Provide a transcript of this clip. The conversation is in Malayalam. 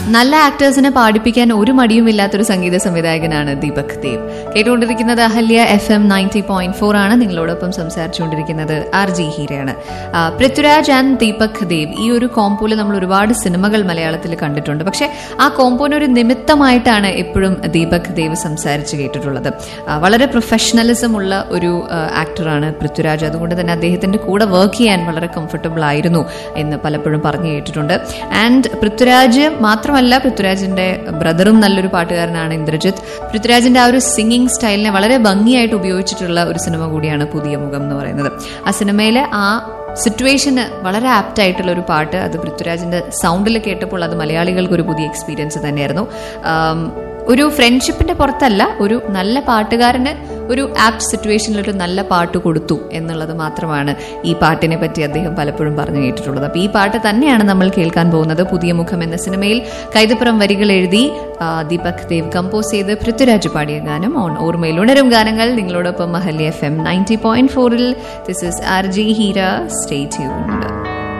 നല്ല ആക്ടേഴ്സിനെ പാടിപ്പിക്കാൻ ഒരു മടിയും ഇല്ലാത്തൊരു സംഗീത സംവിധായകനാണ് ദീപക് ദേവ് കേട്ടുകൊണ്ടിരിക്കുന്നത് Ahalya F M ninety point four ആണ് നിങ്ങളോടൊപ്പം സംസാരിച്ചുകൊണ്ടിരിക്കുന്നത് ആർ ജി ഹീരയാണ് ആ, പൃഥ്വിരാജ് ആൻഡ് ദീപക് ദേവ് ഈ ഒരു കോമ്പോയിൽ നമ്മൾ ഒരുപാട് സിനിമകൾ മലയാളത്തിൽ കണ്ടിട്ടുണ്ട് പക്ഷെ ആ കോമ്പോന് ഒരു നിമിത്തമായിട്ടാണ് എപ്പോഴും ദീപക് ദേവ് സംസാരിച്ച് കേട്ടിട്ടുള്ളത് ആ, വളരെ പ്രൊഫഷണലിസം ഉള്ള ഒരു ആ, ആക്ടറാണ് പൃഥ്വിരാജ് അതുകൊണ്ട് തന്നെ അദ്ദേഹത്തിന്റെ കൂടെ വർക്ക് ചെയ്യാൻ വളരെ കംഫർട്ടബിൾ ആയിരുന്നു എന്ന് പലപ്പോഴും പറഞ്ഞു കേട്ടിട്ടുണ്ട് ആൻഡ് പൃഥ്വിരാജ് മാത്രമല്ല പൃഥ്വിരാജിന്റെ ബ്രദറും നല്ലൊരു പാട്ടുകാരനാണ് ഇന്ദ്രജിത്ത് പൃഥ്വിരാജിന്റെ ആ ഒരു സിംഗിങ് സ്റ്റൈലിനെ വളരെ ഭംഗിയായിട്ട് ഉപയോഗിച്ചിട്ടുള്ള ഒരു സിനിമ കൂടിയാണ് പുതിയ മുഖം എന്ന് പറയുന്നത് ആ സിനിമയിലെ ആ സിറ്റുവേഷന് വളരെ ആപ്റ്റ് ആയിട്ടുള്ള ഒരു പാട്ട് അത് പൃഥ്വിരാജിന്റെ സൗണ്ടിൽ കേട്ടപ്പോൾ അത് മലയാളികൾക്ക് ഒരു പുതിയ എക്സ്പീരിയൻസ് തന്നെയായിരുന്നു ആം, ഒരു ഫ്രണ്ട്ഷിപ്പിന്റെ പുറത്തല്ല ഒരു നല്ല പാട്ടുകാരന് ഒരു ആപ്റ്റ് സിറ്റുവേഷനിൽ ഒരു നല്ല പാട്ട് കൊടുത്തു എന്നുള്ളത് മാത്രമാണ് ഈ പാട്ടിനെ പറ്റി അദ്ദേഹം പലപ്പോഴും പറഞ്ഞു കേട്ടിട്ടുള്ളത് അപ്പൊ ഈ പാട്ട് തന്നെയാണ് നമ്മൾ കേൾക്കാൻ പോകുന്നത് പുതിയ മുഖം എന്ന സിനിമയിൽ കൈതപ്പുറം വരികൾ എഴുതി ആ, ദീപക് ദേവ് കമ്പോസ് ചെയ്ത് പൃഥ്വിരാജ് പാടിയ ഗാനം ഓൺ ഓർമ്മയിൽ ഉണരും ഗാനങ്ങൾ നിങ്ങളോടൊപ്പം Ahalya F M ninety point ഫോറിൽ this is R G Heera stay tuned